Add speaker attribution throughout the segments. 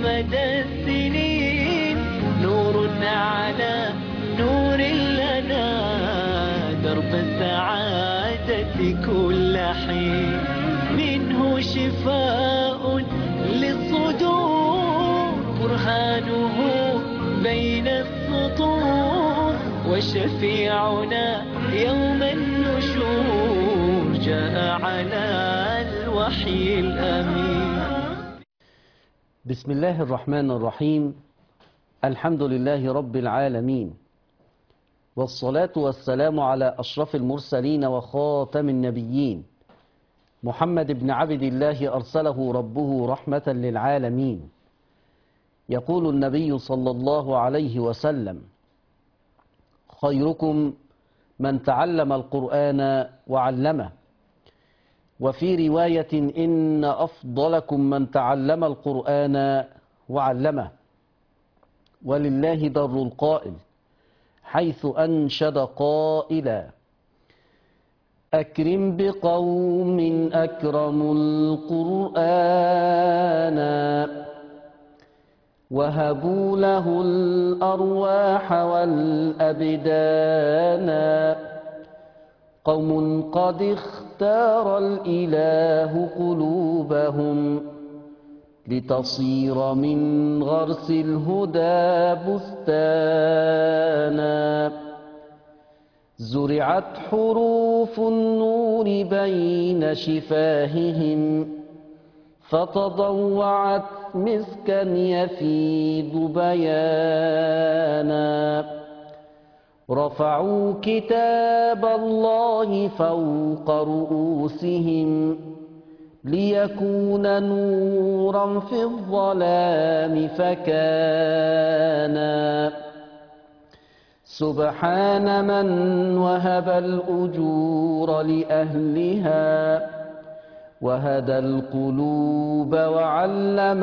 Speaker 1: مدى السنين نور على نور لنا درب السعادة كل حين منه شفاء للصدور برهانه بين السطور وشفيعنا يوم النشور جاء على الوحي الأمين
Speaker 2: بسم الله الرحمن الرحيم الحمد لله رب العالمين والصلاة والسلام على أشرف المرسلين وخاتم النبيين محمد بن عبد الله أرسله ربه رحمة للعالمين يقول النبي صلى الله عليه وسلم خيركم من تعلم القرآن وعلمه وفي رواية إن أفضلكم من تعلم القرآن وعلمه ولله در القائل حيث أنشد قائلا أكرم بقوم أكرموا القرآن وهبوا له الأرواح والأبدان قوم قد اختار الإله قلوبهم لتصير من غرس الهدى بستانا زرعت حروف النور بين شفاههم فتضوعت مسكا يفيض بيانا رفعوا كتاب الله فوق رؤوسهم ليكون نورا في الظلام فكانا سبحان من وهب الأجور لأهلها وهدى القلوب وعلم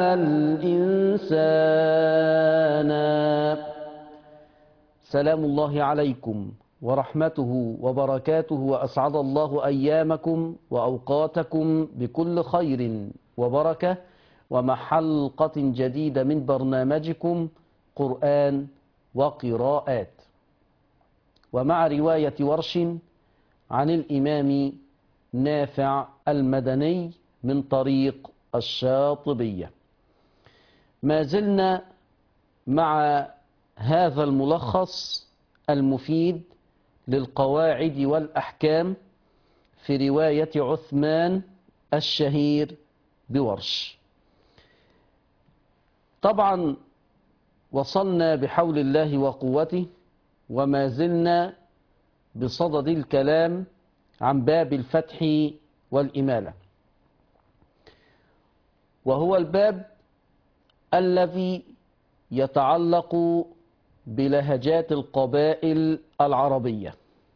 Speaker 2: الإنسان سلام الله عليكم ورحمته وبركاته وأسعد الله أيامكم وأوقاتكم بكل خير وبركة ومع حلقة جديدة من برنامجكم قرآن وقراءات ومع رواية ورش عن الإمام نافع المدني من طريق الشاطبية ما زلنا مع هذا الملخص المفيد للقواعد والأحكام في رواية عثمان الشهير بورش طبعا وصلنا بحول الله وقوته وما زلنا بصدد الكلام عن باب الفتح والإمالة وهو الباب الذي يتعلق بلهجات القبائل العربية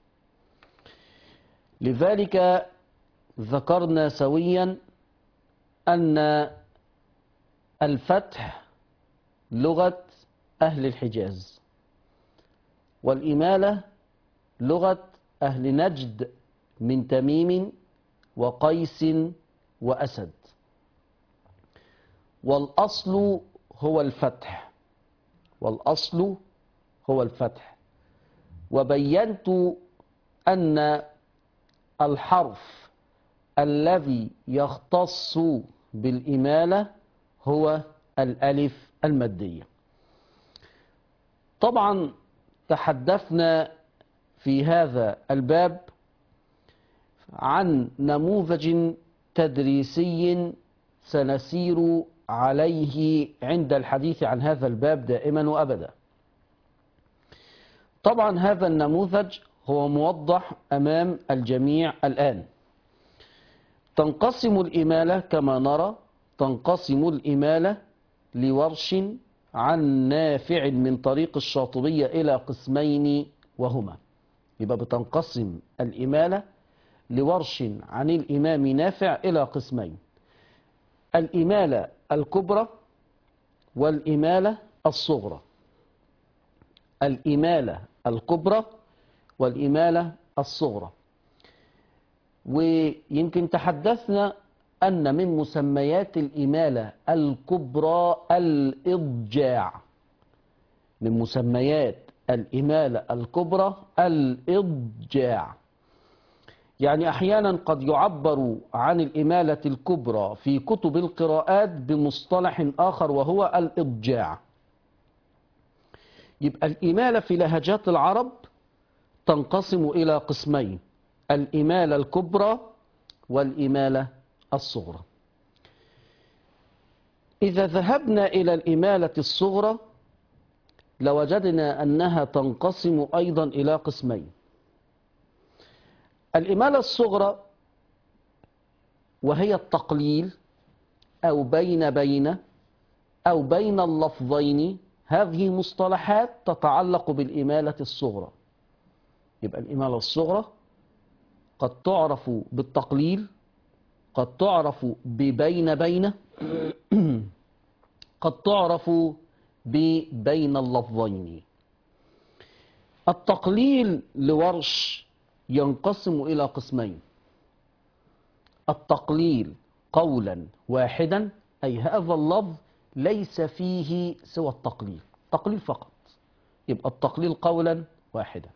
Speaker 2: لذلك ذكرنا سويا أن الفتح لغة أهل الحجاز والإمالة لغة أهل نجد من تميم وقيس وأسد والأصل هو الفتح والأصل هو الفتح وبينت أن الحرف الذي يختص بالإمالة هو الألف المادية طبعا تحدثنا في هذا الباب عن نموذج تدريسي سنسير عليه عند الحديث عن هذا الباب دائما وأبدا طبعا هذا النموذج هو موضح أمام الجميع الآن تنقسم الإمالة كما نرى تنقسم الإمالة لورش عن نافع من طريق الشاطبية إلى قسمين وهما يبقى بتنقسم الإمالة لورش عن الإمام نافع إلى قسمين الإمالة الكبرى والإمالة الصغرى الإمالة الكبرى والإمالة الصغرى ويمكن تحدثنا أن من مسميات الإمالة الكبرى الإضجاع من مسميات الإمالة الكبرى الإضجاع يعني أحيانا قد يعبر عن الإمالة الكبرى في كتب القراءات بمصطلح آخر وهو الإضجاع يبقى الإمالة في لهجات العرب تنقسم إلى قسمين الإمالة الكبرى والإمالة الصغرى إذا ذهبنا إلى الإمالة الصغرى لوجدنا أنها تنقسم أيضا إلى قسمين الإمالة الصغرى وهي التقليل أو بين بين أو بين اللفظين هذه مصطلحات تتعلق بالإمالة الصغرى يبقى الإمالة الصغرى قد تعرف بالتقليل قد تعرف ببين بين قد تعرف ببين اللفظين التقليل لورش ينقسم إلى قسمين التقليل قولا واحدا أي هذا اللفظ ليس فيه سوى التقليل تقليل فقط يبقى التقليل قولا واحدا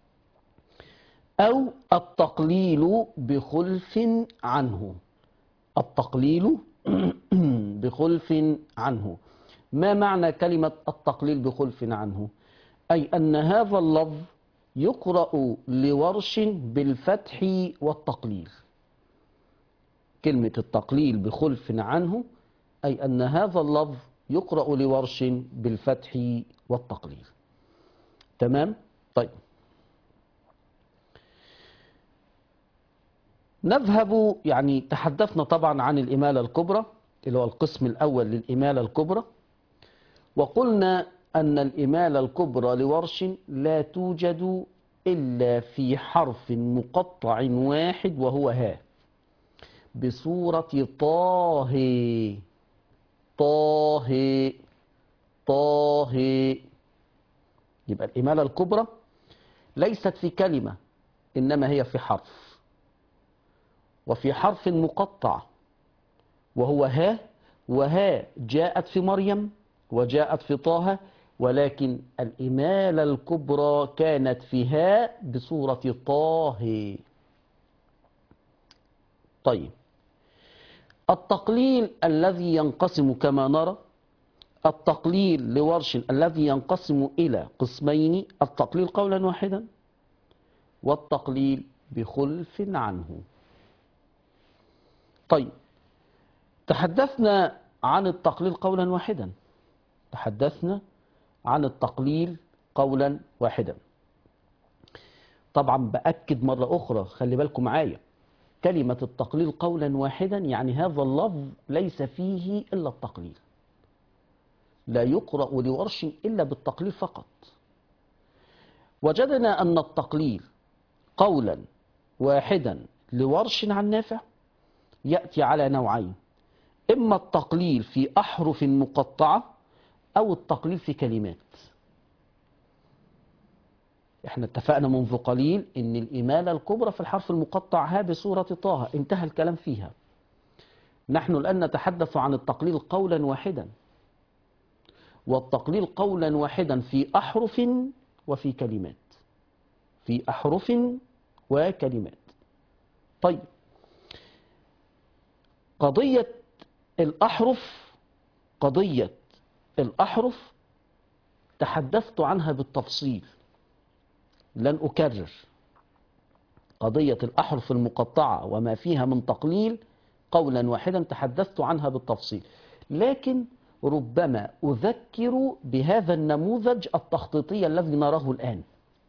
Speaker 2: أو التقليل بخلف عنه التقليل بخلف عنه ما معنى كلمة التقليل بخلف عنه أي أن هذا اللفظ يقرأ لورش بالفتح والتقليل كلمة التقليل بخلف عنه أي أن هذا اللفظ يقرأ لورش بالفتح والتقليل تمام؟ طيب نذهب يعني تحدثنا طبعا عن الإمالة الكبرى اللي هو القسم الأول للإمالة الكبرى وقلنا أن الإمالة الكبرى لورش لا توجد إلا في حرف مقطع واحد وهو ها بصورة طاه طاه طاه يبقى الإمالة الكبرى ليست في كلمة إنما هي في حرف وفي حرف مقطع وهو ها وها جاءت في مريم وجاءت في طه ولكن الإمالة الكبرى كانت فيها بصورة طه طيب التقليل الذي ينقسم كما نرى التقليل لورش الذي ينقسم إلى قسمين التقليل قولا واحدا والتقليل بخلف عنه طيب تحدثنا عن التقليل قولا واحدا تحدثنا عن التقليل قولا واحدا طبعا بأكد مرة أخرى خلي بالكم معايا كلمة التقليل قولا واحدا يعني هذا اللفظ ليس فيه إلا التقليل لا يقرأ لورش إلا بالتقليل فقط وجدنا أن التقليل قولا واحدا لورش عن نافع يأتي على نوعين إما التقليل في أحرف مقطعة أو التقليل في كلمات احنا اتفقنا منذ قليل ان الإمالة الكبرى في الحرف المقطع ها بصورة طه انتهى الكلام فيها نحن الآن نتحدث عن التقليل قولا واحدا والتقليل قولا واحدا في أحرف وفي كلمات في أحرف وكلمات طيب قضية الأحرف قضية الأحرف تحدثت عنها بالتفصيل لن أكرر قضية الأحرف المقطعة وما فيها من تقليل قولا واحدا تحدثت عنها بالتفصيل لكن ربما أذكر بهذا النموذج التخطيطي الذي نراه الآن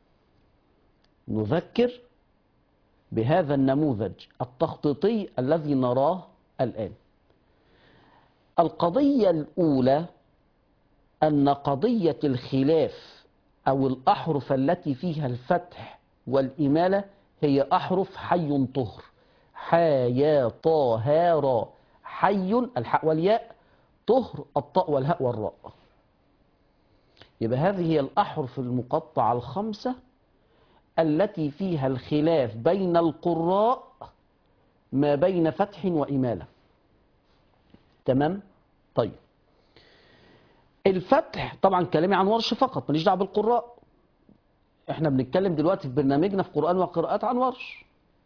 Speaker 2: نذكر بهذا النموذج التخطيطي الذي نراه الآن القضية الأولى أن قضية الخلاف أو الأحرف التي فيها الفتح والإمالة هي أحرف حي طهر حيا طا ها را حي الحاء والياء طهر الطاء والهاء والراء يبقى هذه هي الأحرف المقطعة الخمسة التي فيها الخلاف بين القراء ما بين فتح وإمالة تمام طيب الفتح طبعا كلامي عن ورش فقط ماليش دعوه بالقراء احنا بنتكلم دلوقتي في برنامجنا في قرآن وقراءات عن ورش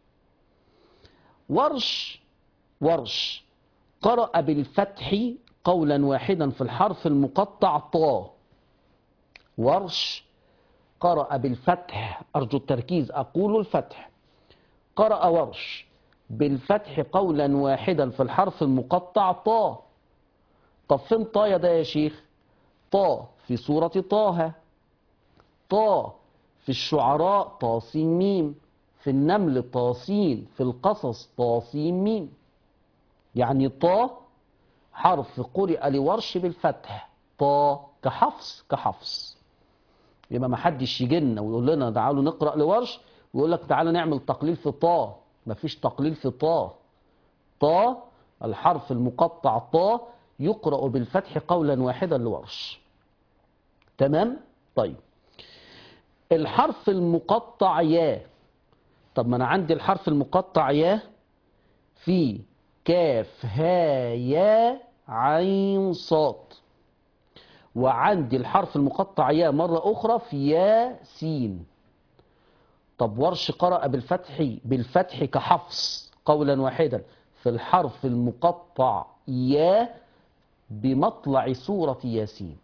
Speaker 2: ورش ورش قرأ بالفتح قولا واحدا في الحرف المقطع طا ورش قرأ بالفتح أرجو التركيز أقول الفتح قرأ ورش بالفتح قولا واحدا في الحرف المقطع طا طب فين طا يا ده يا شيخ طا في سورة طه طا في الشعراء طاسين ميم في النمل طاسين في القصص طاسين ميم يعني طا حرف قرئ لورش بالفتح طا كحفص كحفص يبقى ما حدش يجي لنا ويقول لنا تعالوا نقرا لورش ويقول لك تعالوا نعمل تقليل في طا مفيش تقليل في طا طا الحرف المقطع طا يقرأ بالفتح قولا واحدا لورش تمام طيب الحرف المقطع يا طب ما انا عندي الحرف المقطع يا في كاف ها يا عين صاد وعندي الحرف المقطع يا مرة أخرى في يا سين طب ورش قرأ بالفتح بالفتح كحفص قولا واحدا في الحرف المقطع يا بمطلع سورة ياسين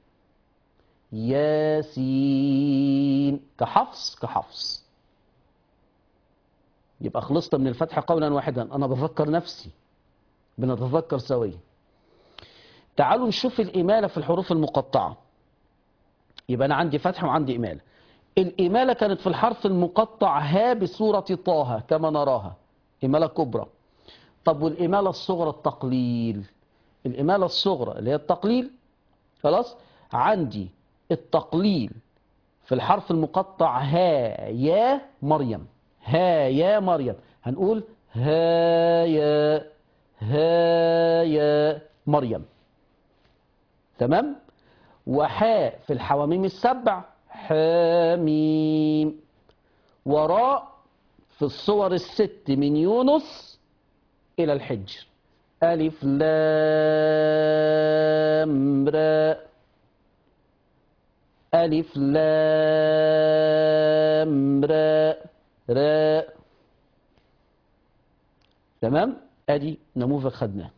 Speaker 2: ياسين كحفص كحفص يبقى خلصت من الفتح قولا واحدا أنا بفكر نفسي بنتذكر سويا تعالوا نشوف الإمالة في الحروف المقطعة يبقى أنا عندي فتح وعندي إمالة الإمالة كانت في الحرف المقطع ها بصورة طه كما نراها إمالة كبرى طب والإمالة الصغرى التقليل الإمالة الصغرى اللي هي التقليل خلاص عندي التقليل في الحرف المقطع ها يا مريم ها يا مريم هنقول ها يا ها يا مريم تمام وحاء في الحواميم السبع حاميم وراء في الصور الست من يونس إلى الحجر ألف لام راء ألف لام راء راء تمام ادي نموذج خدناه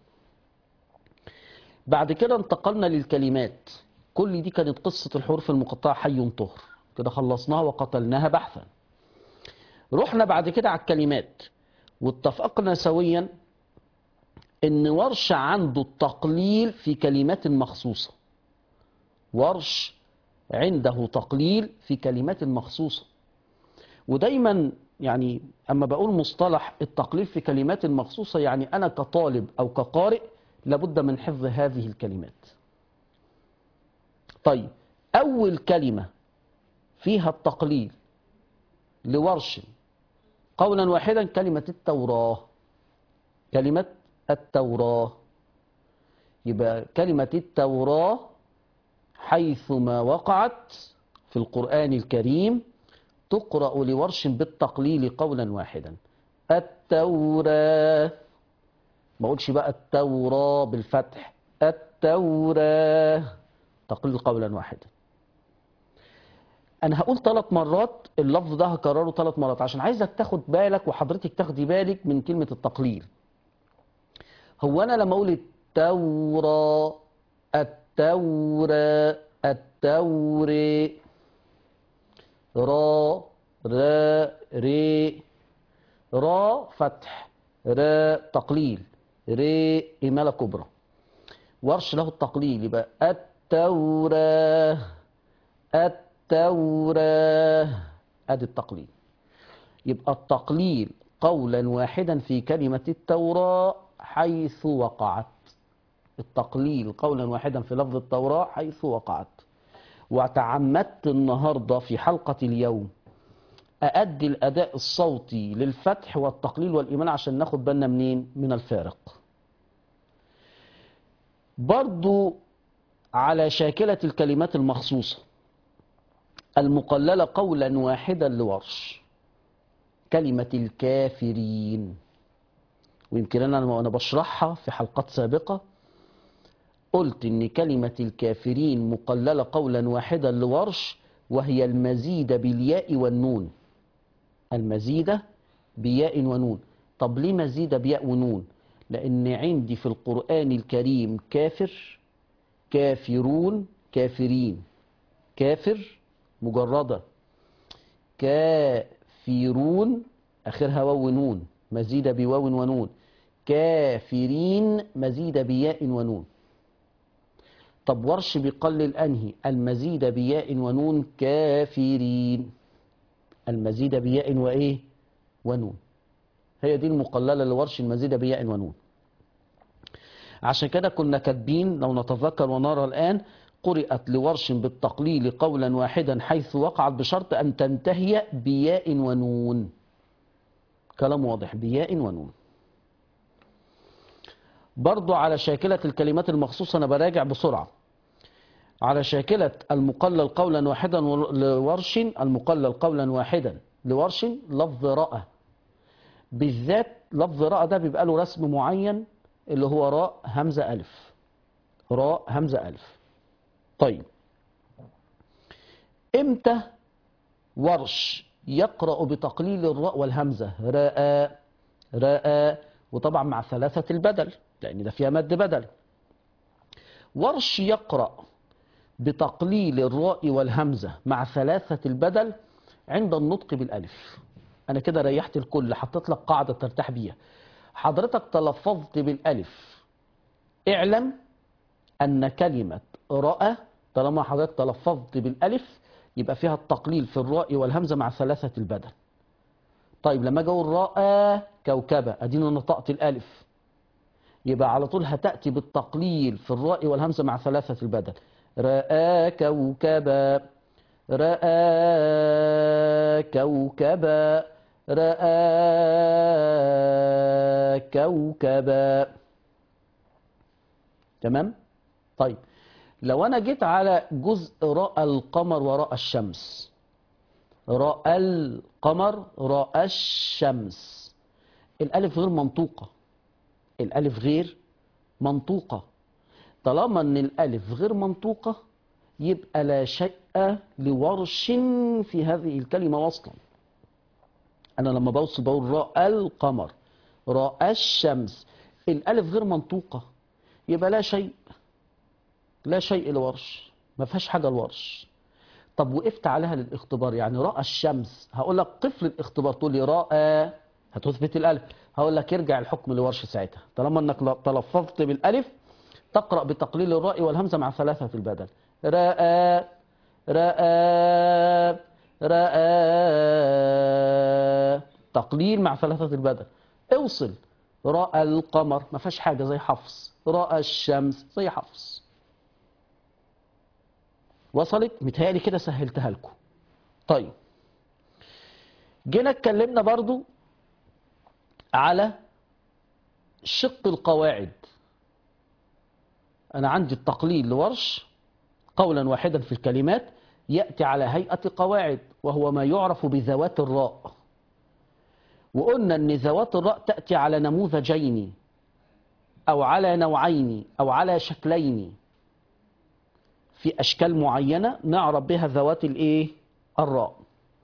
Speaker 2: بعد كده انتقلنا للكلمات كل دي كانت قصة الحروف المقطعة حي طهر كده خلصناها وقتلناها بحثا رحنا بعد كده على الكلمات واتفقنا سويا ان ورش عنده التقليل في كلمات مخصوصة ورش عنده تقليل في كلمات مخصوصة ودايما يعني اما بقول مصطلح التقليل في كلمات مخصوصة يعني انا كطالب او كقارئ لابد من حفظ هذه الكلمات طيب اول كلمة فيها التقليل لورش قولا واحدا كلمة التوراة كلمة التوراة يبقى كلمة التوراة حيثما وقعت في القرآن الكريم تقرأ لورش بالتقليل قولا واحدا التوراة ما اقولش بقى التوراة بالفتح التوراة تقليل قولا واحدا انا هقول ثلاث مرات اللفظ ده هكرره ثلاث مرات عشان عايزك تاخد بالك وحضرتك تاخدي بالك من كلمة التقليل هو انا لما اقول التوراة التوراة التوري را را ري را فتح را تقليل ري إمالة كبرى ورش له التقليل يبقى التوراة التوراة ادي التقليل يبقى التقليل قولا واحدا في كلمة التوراة حيث وقعت التقليل قولا واحدا في لفظ التوراة حيث وقعت وتعمدت النهاردة في حلقة اليوم أأدي الأداء الصوتي للفتح والتقليل والإيمان عشان ناخد بالنا منين من الفارق برضو على شاكلة الكلمات المخصوصة المقللة قولا واحدا لورش كلمة الكافرين ويمكن أنا وأنا بشرحها في حلقات سابقة قلت ان كلمة الكافرين مقللة قولا واحدا لورش وهي المزيد بالياء والنون المزيدة بياء ونون طب ليه مزيدة بياء ونون لان عندي في القرآن الكريم كافر كافرون كافرين كافر مجردة كافرون اخرها واو ونون مزيدة بواو ونون كافرين مزيدة بياء ونون طب ورش بيقلل انهي المزيد بياء ونون كافرين المزيد بياء وايه ونون هي دي المقللة لورش المزيد بياء ونون عشان كده كنا كاتبين لو نتذكر ونرى الآن قرأت لورش بالتقليل قولا واحدا حيث وقعت بشرط أن تنتهي بياء ونون كلام واضح بياء ونون برضو على شاكلة الكلمات المخصوصة أنا براجع بسرعة على شاكلة المقلل قولا واحدا لورش المقلل قولا واحدا لورش لفظ رأى بالذات لفظ راء ده بيبقى له رسم معين اللي هو راء همزة ألف راء همزة ألف طيب امتى ورش يقرأ بتقليل الراء والهمزة راء راء وطبعا مع ثلاثة البدل لأن ده فيها مد بدل ورش يقرأ بتقليل الراء والهمزة مع ثلاثة البدل عند النطق بالألف أنا كده ريحت الكل حطيت لك قاعدة ترتاح بيها حضرتك تلفظت بالألف اعلم أن كلمة رأى طالما حضرتك تلفظت بالألف يبقى فيها التقليل في الراء والهمزة مع ثلاثة البدل طيب لما اجي اقول رأى كوكبة ادينا نطقت الألف يبقى على طول هتأتي بالتقليل في الراء والهمزة مع ثلاثة البدل رأى كوكبا رأى كوكبا رأى كوكبا تمام طيب لو انا جيت على جزء رأى القمر ورأى الشمس رأى القمر رأى الشمس الألف غير منطوقة الألف غير منطوقة طالما ان الألف غير منطوقة يبقى لا شيء لورش في هذه الكلمة وصلا أنا لما بوصل بقول رأى القمر رأى الشمس الألف غير منطوقة يبقى لا شيء لا شيء لورش ما فيهاش حاجة لورش طب وقفت عليها للاختبار يعني رأى الشمس هقول لك قف للاختبار تقول لي رأى هتثبت الألف هقول لك يرجع الحكم لورش ساعتها طالما انك تلفظت بالألف تقرأ بتقليل الراء والهمزة مع ثلاثة البدل رأى رأى رأى تقليل مع ثلاثة البدل اوصل رأى القمر ما فيهاش حاجة زي حفص رأى الشمس زي حفص وصلت متهيألي كده سهلتها لكم طيب جينا اتكلمنا برضو على شق القواعد أنا عندي التقليل لورش قولا واحدا في الكلمات يأتي على هيئة قواعد وهو ما يعرف بذوات الراء وقلنا أن ذوات الراء تأتي على نموذجين أو على نوعين أو على شكلين في أشكال معينة نعرف بها ذوات الإيه؟ الراء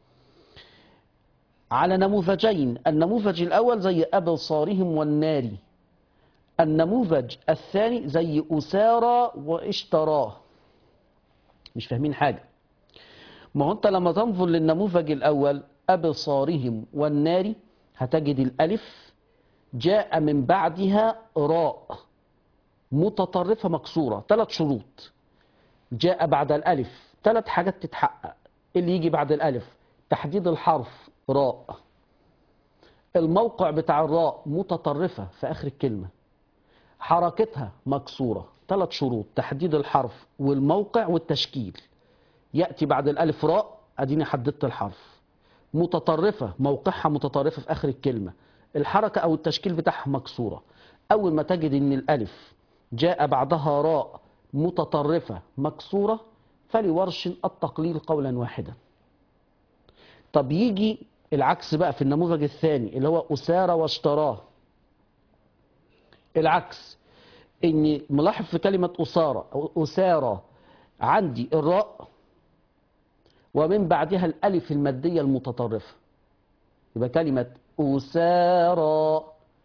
Speaker 2: على نموذجين النموذج الأول زي أبصارهم والنار النموذج الثاني زي أسارى واشتراه مش فاهمين حاجة ما هو أنت لما تنظر للنموذج الأول أبصارهم والنار هتجد الألف جاء من بعدها راء متطرفة مكسورة ثلاث شروط جاء بعد الألف ثلاث حاجات تتحقق اللي يجي بعد الألف تحديد الحرف راء الموقع بتاع الراء متطرفة في آخر الكلمة حركتها مكسورة ثلاث شروط تحديد الحرف والموقع والتشكيل يأتي بعد الألف راء أديني حددت الحرف متطرفة موقعها متطرفة في آخر الكلمة الحركة أو التشكيل بتاعها مكسورة أول ما تجد أن الألف جاء بعدها راء متطرفة مكسورة فلورش التقليل قولا واحدا طب يجي العكس بقى في النموذج الثاني اللي هو أسارة واشتراه العكس إني ملاحظ في كلمة أسارة أو أسارة عندي الراء ومن بعدها الألف المادية المتطرفة يبقى كلمة أسارى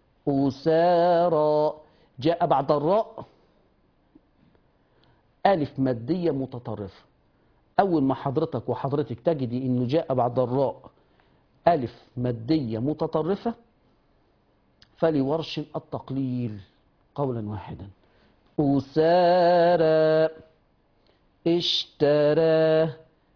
Speaker 2: أسارى جاء بعد الراء ألف مادية متطرفة أول ما حضرتك وحضرتك تجدي إنه جاء بعد الراء ألف مادية متطرفة فلورش التقليل قولا واحدا أسارى اشترى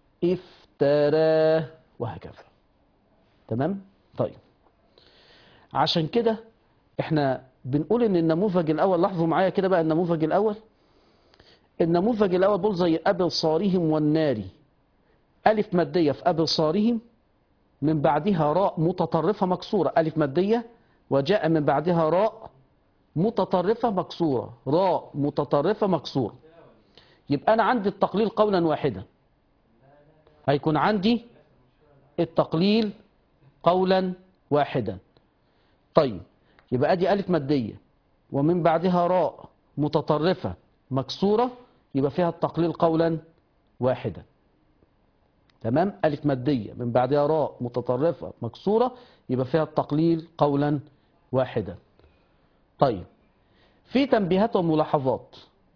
Speaker 2: افترى وهكذا تمام طيب عشان كده احنا بنقول ان النموذج الاول لاحظوا معايا كده بقى النموذج الاول النموذج الاول بول زي ابصارهم والنار الف ماديه في ابصارهم من بعدها راء متطرفه مكسوره الف ماديه وجاء من بعدها راء متطرفه مكسوره راء متطرفه مكسوره يبقى انا عندي التقليل قولا واحدا هيكون عندي التقليل قولا واحدا طيب يبقى ادي الف ماديه ومن بعدها راء متطرفه مكسوره يبقى فيها التقليل قولا واحدا تمام الف ماديه من بعدها راء متطرفه مكسوره يبقى فيها التقليل قولا واحدا طيب في تنبيهات وملاحظات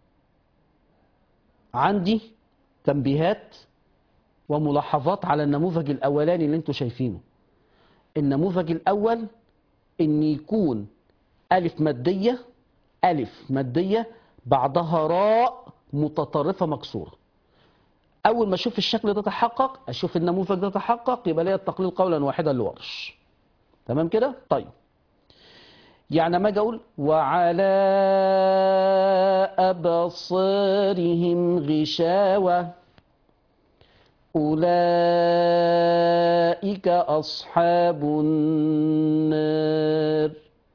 Speaker 2: عندي تنبيهات وملاحظات على النموذج الاولاني اللي انتوا شايفينه النموذج الاول ان يكون الف ماديه الف ماديه بعدها راء متطرفه مكسوره اول ما اشوف الشكل ده تحقق اشوف النموذج ده تحقق يبقى ليا التقليل قولا واحدا لورش تمام كده طيب يعني ما اجي اقول وعلى ابصارهم غشاوه أولئك أصحاب النار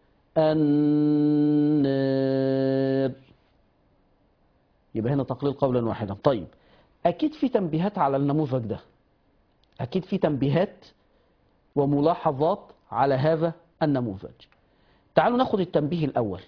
Speaker 2: النار يبقى هنا تقليل قولا واحدا طيب أكيد في تنبيهات على النموذج ده أكيد في تنبيهات وملاحظات على هذا النموذج تعالوا ناخد التنبيه الأول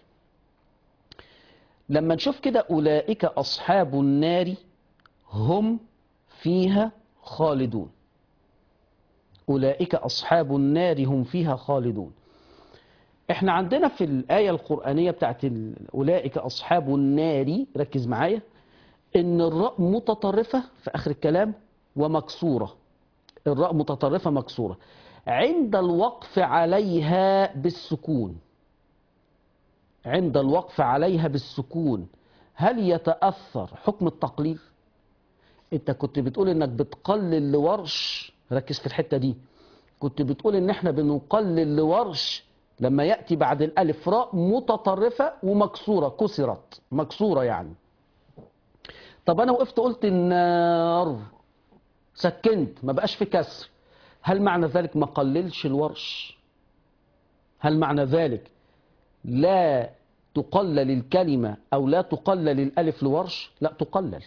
Speaker 2: لما نشوف كده أولئك أصحاب النار هم فيها خالدون أولئك أصحاب النار هم فيها خالدون احنا عندنا في الآية القرآنية بتاعت ال- أولئك أصحاب النار ركز معايا إن الراء متطرفة في آخر الكلام ومكسورة الراء متطرفة مكسورة عند الوقف عليها بالسكون عند الوقف عليها بالسكون هل يتأثر حكم التقليل انت كنت بتقول انك بتقلل لورش ركز في الحتة دي كنت بتقول ان احنا بنقلل لورش لما يأتي بعد الالف راء متطرفة ومكسورة كسرت مكسورة يعني طب انا وقفت قلت النار سكنت ما بقاش في كسر هل معنى ذلك ما قللش الورش هل معنى ذلك لا تقلل الكلمة او لا تقلل الالف لورش لا تقلل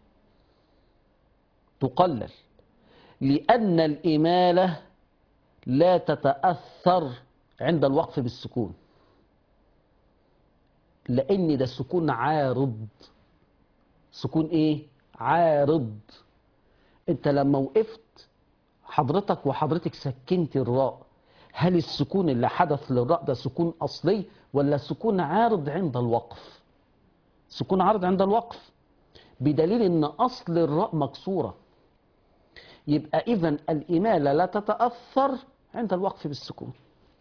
Speaker 2: تقلل لأن الإمالة لا تتأثر عند الوقف بالسكون لأن ده سكون عارض سكون إيه؟ عارض أنت لما وقفت حضرتك وحضرتك سكنت الراء هل السكون اللي حدث للراء ده سكون أصلي ولا سكون عارض عند الوقف سكون عارض عند الوقف بدليل ان اصل الراء مكسوره يبقى اذا الاماله لا تتاثر عند الوقف بالسكون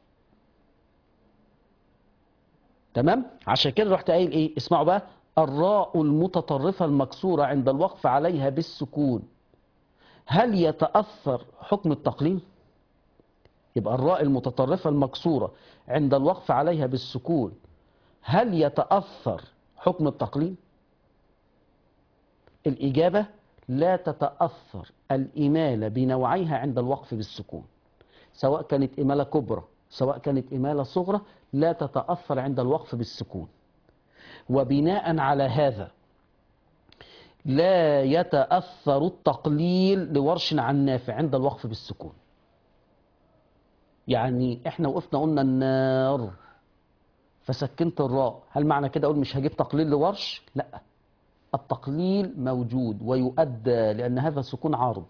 Speaker 2: تمام عشان كده رحت قايل ايه اسمعوا بقى الراء المتطرفه المكسوره عند الوقف عليها بالسكون هل يتاثر حكم التقليل يبقى الراء المتطرفه المكسوره عند الوقف عليها بالسكون هل يتاثر حكم التقليل الإجابة لا تتأثر الإمالة بنوعيها عند الوقف بالسكون سواء كانت إمالة كبرى سواء كانت إمالة صغرى لا تتأثر عند الوقف بالسكون وبناء على هذا لا يتأثر التقليل لورش عن نافع عند الوقف بالسكون يعني احنا وقفنا قلنا النار فسكنت الراء هل معنى كده اقول مش هجيب تقليل لورش لا التقليل موجود ويؤدى لان هذا سكون عارض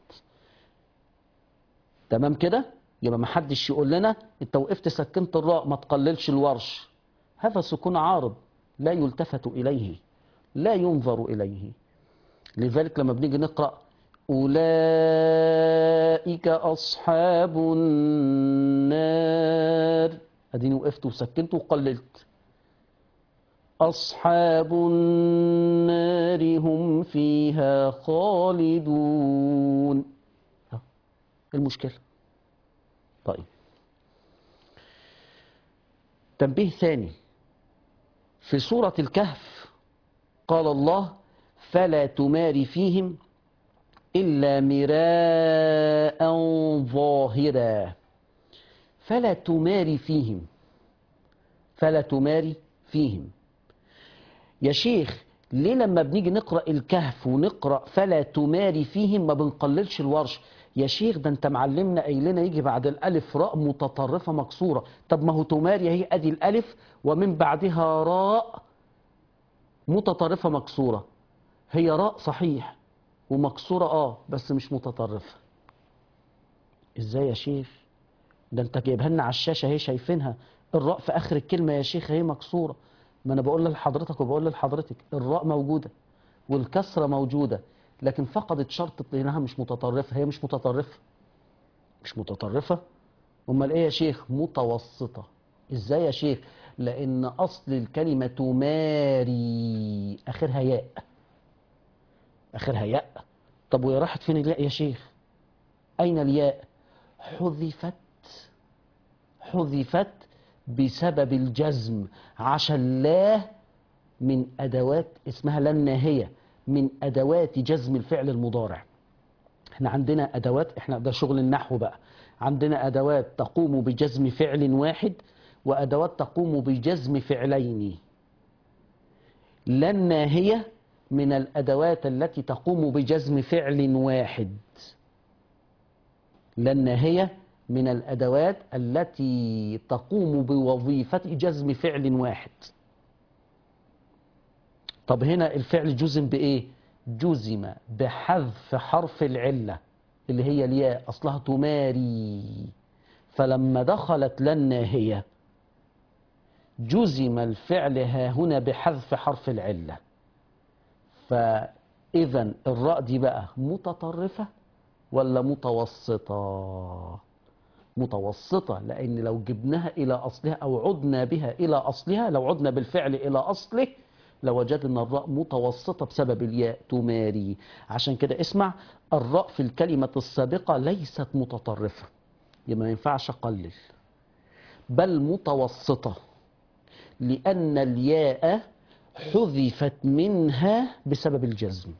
Speaker 2: تمام كده يبقى ما حدش يقول لنا انت وقفت سكنت الراء ما تقللش الورش هذا سكون عارض لا يلتفت اليه لا ينظر اليه لذلك لما بنيجي نقرا اولئك اصحاب النار اديني وقفت وسكنت وقللت أصحاب النار هم فيها خالدون ها، المشكلة طيب تنبيه ثاني في سورة الكهف قال الله فلا تماري فيهم إلا مراء ظاهرا فلا تماري فيهم فلا تماري فيهم يا شيخ ليه لما بنيجي نقرأ الكهف ونقرأ فلا تماري فيهم ما بنقللش الورش يا شيخ ده انت معلمنا قايل لنا يجي بعد الالف راء متطرفة مكسورة طب ما هو تماري اهي ادي الالف ومن بعدها راء متطرفة مكسورة هي راء صحيح ومكسورة اه بس مش متطرفة ازاي يا شيخ ده انت جايبها لنا على الشاشة اهي شايفينها الراء في اخر الكلمة يا شيخ اهي مكسورة ما انا بقول لحضرتك وبقول لحضرتك الراء موجودة والكسرة موجودة لكن فقدت شرط انها مش متطرفة هي مش متطرفة مش متطرفة امال ايه يا شيخ متوسطة ازاي يا شيخ لان اصل الكلمة تماري اخرها ياء اخرها ياء طب وهي راحت فين الياء يا شيخ اين الياء حذفت حذفت بسبب الجزم عشان لا من ادوات اسمها لا الناهيه من ادوات جزم الفعل المضارع احنا عندنا ادوات احنا ده شغل النحو بقى عندنا ادوات تقوم بجزم فعل واحد وادوات تقوم بجزم فعلين لا الناهيه من الادوات التي تقوم بجزم فعل واحد لا الناهيه من الادوات التي تقوم بوظيفه جزم فعل واحد طب هنا الفعل جزم بايه جزم بحذف حرف العله اللي هي الياء اصلها تماري فلما دخلت لا الناهيه جزم الفعل ها هنا بحذف حرف العله فاذا الراء دي بقى متطرفه ولا متوسطه متوسطة لأن لو جبناها إلى أصلها أو عدنا بها إلى أصلها لو عدنا بالفعل إلى أصله لوجدنا الراء متوسطة بسبب الياء تماري عشان كده اسمع الراء في الكلمة السابقة ليست متطرفة يبقى ما ينفعش أقلل بل متوسطة لأن الياء حذفت منها بسبب الجزم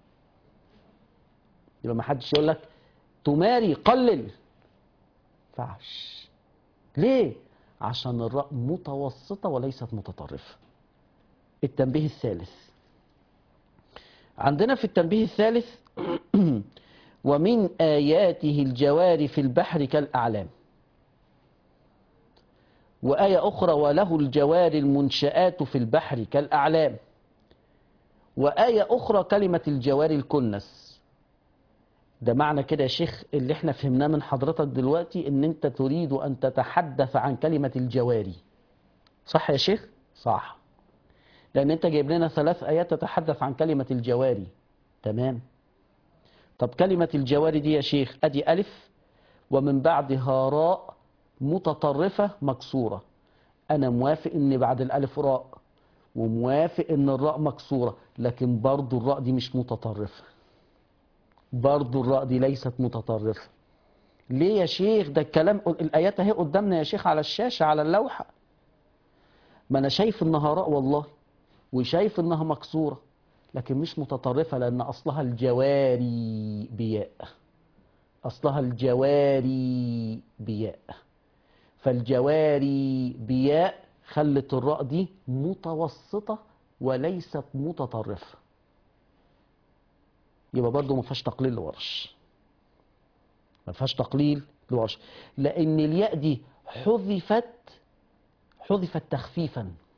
Speaker 2: يبقى ما حدش يقول لك تماري قلل ينفعش ليه عشان الراء متوسطة وليست متطرفة التنبيه الثالث عندنا في التنبيه الثالث ومن آياته الجوار في البحر كالأعلام وآية أخرى وله الجوار المنشآت في البحر كالأعلام وآية أخرى كلمة الجوار الكنس ده معنى كده يا شيخ اللي احنا فهمناه من حضرتك دلوقتي ان انت تريد ان تتحدث عن كلمة الجواري صح يا شيخ صح لان انت جايب لنا ثلاث ايات تتحدث عن كلمة الجواري تمام طب كلمة الجواري دي يا شيخ ادي الف ومن بعدها راء متطرفة مكسورة انا موافق ان بعد الالف راء وموافق ان الراء مكسورة لكن برضو الراء دي مش متطرفة برضو الراء دي ليست متطرفة ليه يا شيخ ده الكلام الآيات اهي قدامنا يا شيخ على الشاشة على اللوحة ما أنا شايف إنها راء والله وشايف إنها مكسورة لكن مش متطرفة لأن أصلها الجواري بياء أصلها الجواري بياء فالجواري بياء خلت الراء دي متوسطة وليست متطرفة يبقى برضه ما فيهاش تقليل لورش ما فيهاش تقليل لورش لان الياء دي حذفت حذفت تخفيفا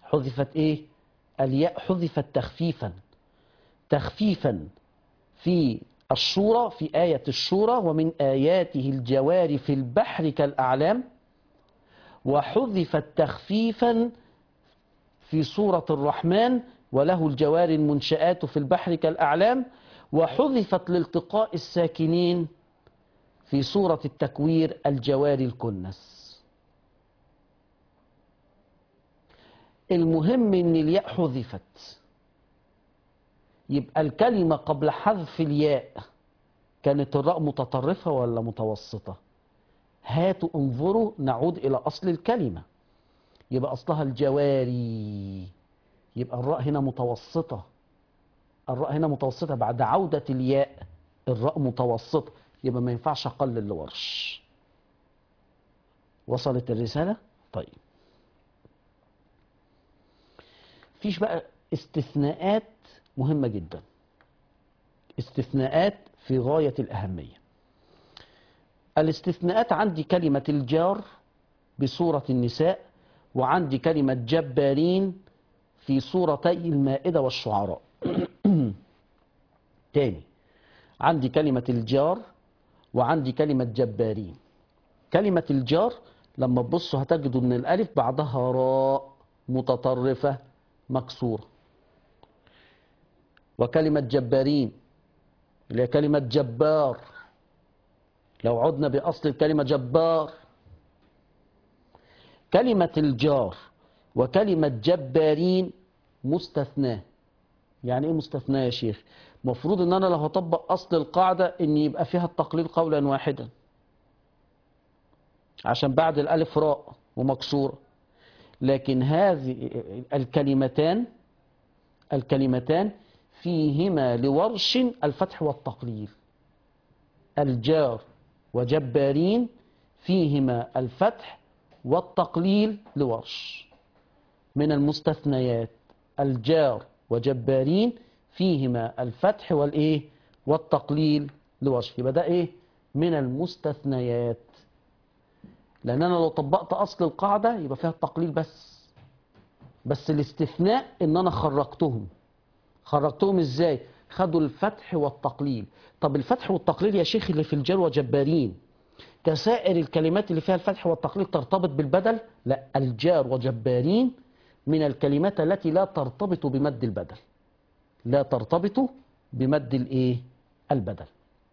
Speaker 2: حذفت ايه الياء حذفت تخفيفا تخفيفا في الشورى في آية الشورى ومن آياته الجوار في البحر كالأعلام وحذفت تخفيفا في سورة الرحمن وله الجوار المنشآت في البحر كالأعلام وحذفت لالتقاء الساكنين في سورة التكوير الجوار الكنس المهم ان الياء حذفت يبقى الكلمة قبل حذف الياء كانت الراء متطرفة ولا متوسطة هاتوا انظروا نعود إلى أصل الكلمة يبقى أصلها الجواري يبقى الراء هنا متوسطة الراء هنا متوسطة بعد عودة الياء الراء متوسطة يبقى ما ينفعش أقلل لورش وصلت الرسالة طيب فيش بقى استثناءات مهمة جدا استثناءات في غاية الأهمية الاستثناءات عندي كلمة الجار بسورة النساء وعندي كلمة جبارين في سورتي المائدة والشعراء تاني عندي كلمة الجار وعندي كلمة جبارين كلمة الجار لما تبصوا هتجدوا ان الالف بعدها راء متطرفة مكسورة وكلمة جبارين اللي هي كلمة جبار لو عدنا بأصل الكلمة جبار كلمة الجار وكلمة جبارين مستثناة يعني ايه مستثناة يا شيخ مفروض ان انا لو هطبق اصل القاعدة ان يبقى فيها التقليل قولا واحدا عشان بعد الالف راء ومكسورة لكن هذه الكلمتان الكلمتان فيهما لورش الفتح والتقليل الجار وجبارين فيهما الفتح والتقليل لورش من المستثنيات الجار وجبارين فيهما الفتح والايه والتقليل لورش يبقى ده ايه من المستثنيات لان انا لو طبقت اصل القاعده يبقى فيها التقليل بس بس الاستثناء ان انا خرجتهم خرجتهم ازاي خدوا الفتح والتقليل طب الفتح والتقليل يا شيخ اللي في الجار وجبارين كسائر الكلمات اللي فيها الفتح والتقليل ترتبط بالبدل لا الجار وجبارين من الكلمات التي لا ترتبط بمد البدل لا ترتبط بمد الايه البدل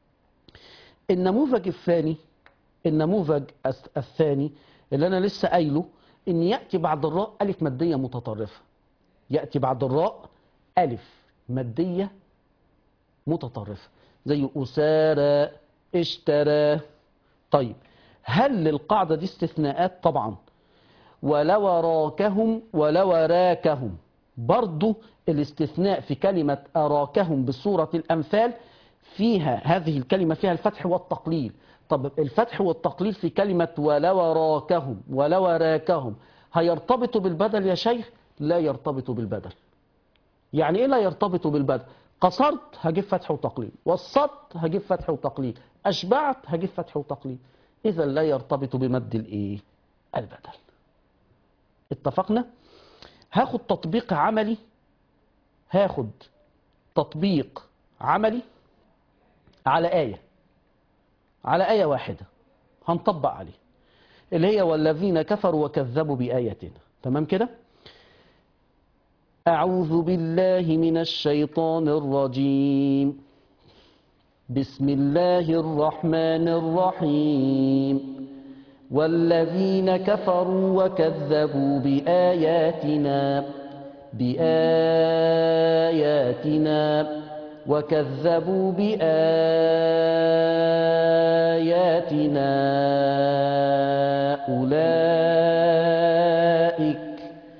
Speaker 2: النموذج الثاني النموذج الث- الثاني اللي انا لسه قايله ان ياتي بعد الراء الف ماديه متطرفه ياتي بعد الراء الف ماديه متطرفه زي اسارى اشترى طيب هل للقاعده دي استثناءات طبعا ولو راكهم ولو راكهم برضو الاستثناء في كلمة أراكهم بسورة الأنفال فيها هذه الكلمة فيها الفتح والتقليل طب الفتح والتقليل في كلمة ولو راكهم ولو راكهم هيرتبط بالبدل يا شيخ لا يرتبط بالبدل يعني ايه لا يرتبط بالبدل قصرت هجيب فتح وتقليل وسطت هجيب فتح وتقليل اشبعت هجيب فتح وتقليل اذا لا يرتبط بمد الايه البدل اتفقنا هاخد تطبيق عملي هاخد تطبيق عملي على آية على آية واحدة هنطبق عليه اللي هي والذين كفروا وكذبوا بآياتنا تمام كده أعوذ بالله من الشيطان الرجيم بسم الله الرحمن الرحيم والذين كفروا وكذبوا بآياتنا بآياتنا وكذبوا بآياتنا أولئك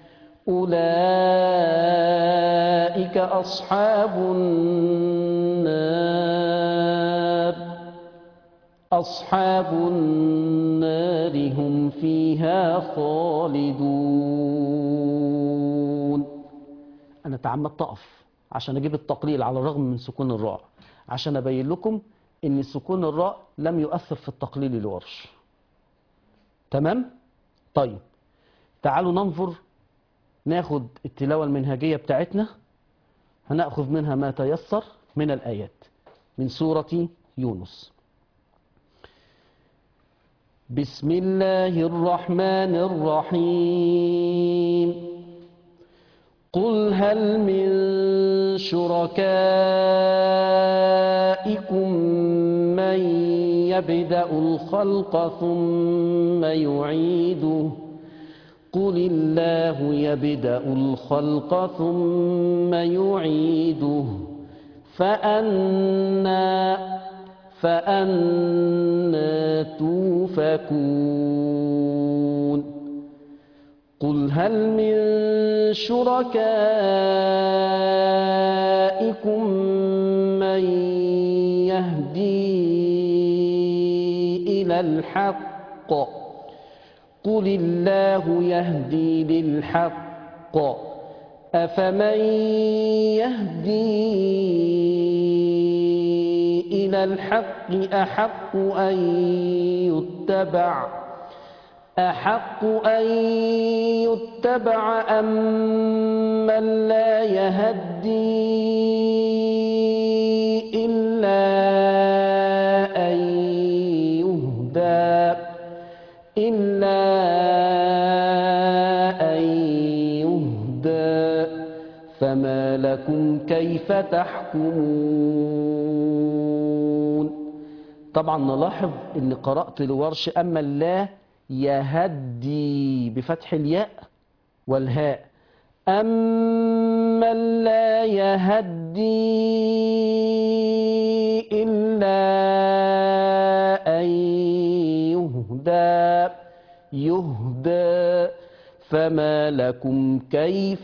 Speaker 2: أولئك أصحاب النار أصحاب النار هم فيها خالدون أنا تعمدت أقف عشان أجيب التقليل على الرغم من سكون الراء عشان أبين لكم إن سكون الراء لم يؤثر في التقليل الورش تمام؟ طيب تعالوا ننظر ناخد التلاوة المنهجية بتاعتنا هنأخذ منها ما تيسر من الآيات من سورة يونس بسم الله الرحمن الرحيم قل هل من شركائكم من يبدأ الخلق ثم يعيده قل الله يبدأ الخلق ثم يعيده فأنا فأنا توفكون قل هل من شركائكم من يهدي إلى الحق قل الله يهدي للحق أفمن يهدي إلى الحق أحق أن يتبع أحق أن يتبع أم من لا يهدي إلا أن يهدى إلا أن يهدى فما لكم كيف تحكمون طبعا نلاحظ ان قرأت لورش أما الله يهدي بفتح الياء والهاء أما لا يهدي إلا أن يهدى يهدى فما لكم كيف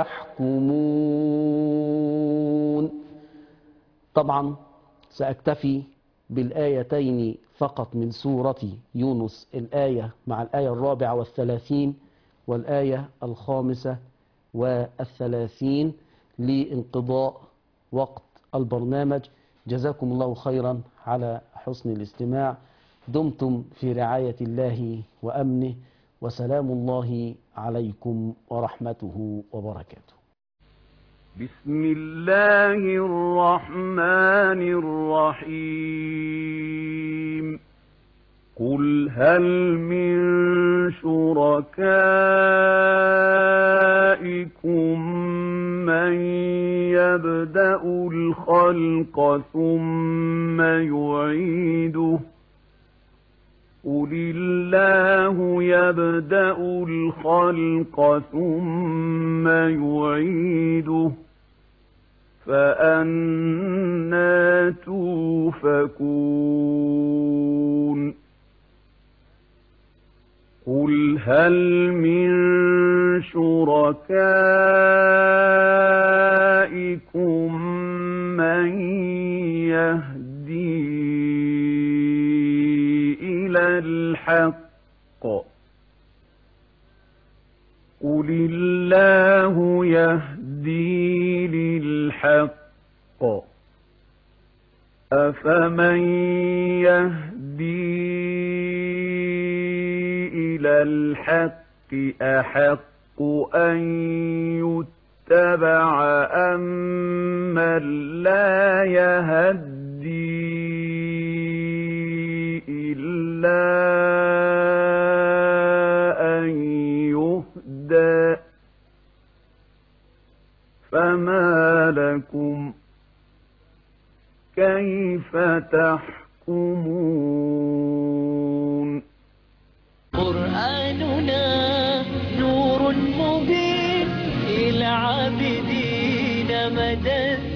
Speaker 2: تحكمون طبعا سأكتفي بالآيتين فقط من سورة يونس الآية مع الآية الرابعة والثلاثين والآية الخامسة والثلاثين لانقضاء وقت البرنامج جزاكم الله خيرا على حسن الاستماع دمتم في رعاية الله وأمنه وسلام الله عليكم ورحمته وبركاته
Speaker 3: بسم الله الرحمن الرحيم قل هل من شركائكم من يبدأ الخلق ثم يعيده قل الله يبدأ الخلق ثم يعيده فأنا توفكون قل هل من شركائكم من يهدي إلى الحق قل الله يهدي للحق أفمن يهدي إلى الحق أحق أن يتبع أم من لا يهدي إلا أن يهدى فما لكم كيف تحكمون
Speaker 1: قرآننا نور مبين للعابدين مدى